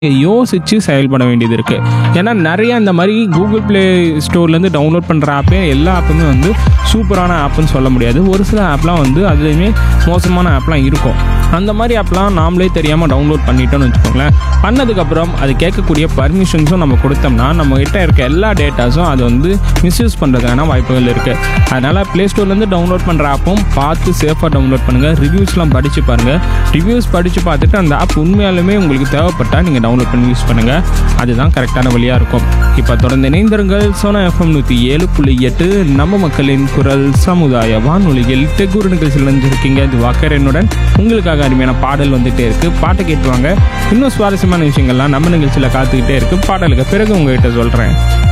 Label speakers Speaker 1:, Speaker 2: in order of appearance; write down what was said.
Speaker 1: யோசித்து செயல்பட வேண்டியது இருக்குது ஏன்னா நிறைய இந்த மாதிரி கூகுள் ப்ளே ஸ்டோர்லேருந்து டவுன்லோட் பண்ணுற ஆப்பே எல்லா ஆப்புமே வந்து சூப்பரான ஆப்புன்னு சொல்ல முடியாது ஒரு சில ஆப்லாம் வந்து அதுலேயுமே மோசமான ஆப்லாம் இருக்கும் அந்த மாதிரி ஆப்லாம் நாமளே தெரியாமல் டவுன்லோட் பண்ணிட்டோம்னு வச்சுக்கோங்களேன் பண்ணதுக்கப்புறம் அது கேட்கக்கூடிய பர்மிஷன்ஸும் நம்ம கொடுத்தோம்னா நம்ம கிட்ட இருக்க எல்லா டேட்டாஸும் அது வந்து மிஸ்யூஸ் பண்ணுறதுக்கான வாய்ப்புகள் இருக்குது அதனால் ப்ளே ஸ்டோர்லேருந்து டவுன்லோட் பண்ணுற ஆப்பும் பார்த்து சேஃபாக டவுன்லோட் பண்ணுங்கள் ரிவ்யூஸ்லாம் படித்து பாருங்கள் ரிவ்யூஸ் படித்து பார்த்துட்டு அந்த ஆப் உண்மையாலுமே உங்களுக்கு தேவைப்பட்டால் நீங்கள் டவுன்லோட் பண்ணி யூஸ் பண்ணுங்கள் அதுதான் கரெக்டான வழியாக இருக்கும் இப்போ தொடர்ந்து இணைந்திருங்கள் சோனா எஃப்எம் நூற்றி ஏழு புள்ளி எட்டு நம்ம மக்களின் குரல் சமுதாய வானொலியில் தெக்கூர் நிகழ்ச்சியில் இருந்திருக்கீங்க இது வாக்கரனுடன் உங்களுக்காக அருமையான பாடல் வந்துட்டே இருக்கு பாட்டை கேட்டுவாங்க இன்னும் சுவாரஸ்யமான விஷயங்கள்லாம் நம்ம நிகழ்ச்சியில் காத்துக்கிட்டே இருக்கு பாடலுக்கு பிறகு உங்ககிட்ட சொல்கிறேன்